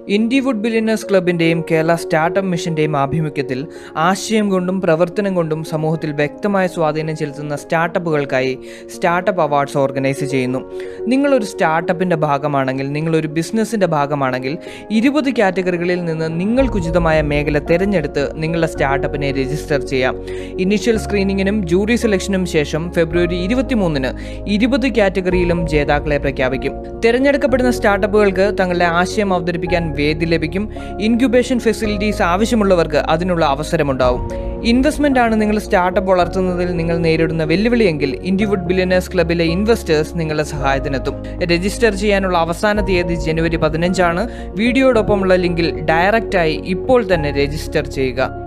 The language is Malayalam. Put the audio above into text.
ഇൻഡിവുഡ് ബില്യനേഴ്സ് ക്ലബിൻ്റെയും കേരള സ്റ്റാർട്ടപ്പ് മിഷൻ്റെയും ആഭിമുഖ്യത്തിൽ ആശയം കൊണ്ടും പ്രവർത്തനം കൊണ്ടും സമൂഹത്തിൽ വ്യക്തമായ സ്വാധീനം ചെലുത്തുന്ന സ്റ്റാർട്ടപ്പുകൾക്കായി സ്റ്റാർട്ടപ്പ് അവാർഡ്സ് ഓർഗനൈസ് ചെയ്യുന്നു നിങ്ങളൊരു സ്റ്റാർട്ടപ്പിൻ്റെ ഭാഗമാണെങ്കിൽ നിങ്ങളൊരു ബിസിനസ്സിൻ്റെ ഭാഗമാണെങ്കിൽ ഇരുപത് കാറ്റഗറികളിൽ നിന്ന് നിങ്ങൾക്കുചിതമായ മേഖല തിരഞ്ഞെടുത്ത് നിങ്ങളുടെ സ്റ്റാർട്ടപ്പിനെ രജിസ്റ്റർ ചെയ്യാം ഇനീഷ്യൽ സ്ക്രീനിങ്ങിനും ജൂറി സെലക്ഷനും ശേഷം ഫെബ്രുവരി ഇരുപത്തിമൂന്നിന് ഇരുപത് കാറ്റഗറിയിലും ജേതാക്കളെ പ്രഖ്യാപിക്കും തിരഞ്ഞെടുക്കപ്പെടുന്ന സ്റ്റാർട്ടപ്പുകൾക്ക് തങ്ങളുടെ ആശയം അവതരിപ്പിക്കാൻ വേദി ലഭിക്കും ഇൻക്യുബേഷൻ ഫെസിലിറ്റീസ് ആവശ്യമുള്ളവർക്ക് അതിനുള്ള അവസരമുണ്ടാവും ഇൻവെസ്റ്റ്മെന്റ് ആണ് നിങ്ങൾ സ്റ്റാർട്ടപ്പ് വളർത്തുന്നതിൽ നിങ്ങൾ നേരിടുന്ന വെല്ലുവിളിയെങ്കിൽ ഇൻഡിവുഡ് ബില്യനേഴ്സ് ക്ലബിലെ ഇൻവെസ്റ്റേഴ്സ് നിങ്ങളുടെ സഹായത്തിനെത്തും രജിസ്റ്റർ ചെയ്യാനുള്ള അവസാന തീയതി ജനുവരി പതിനഞ്ചാണ് വീഡിയോടൊപ്പമുള്ള ലിങ്കിൽ ഡയറക്റ്റായി ഇപ്പോൾ തന്നെ രജിസ്റ്റർ ചെയ്യുക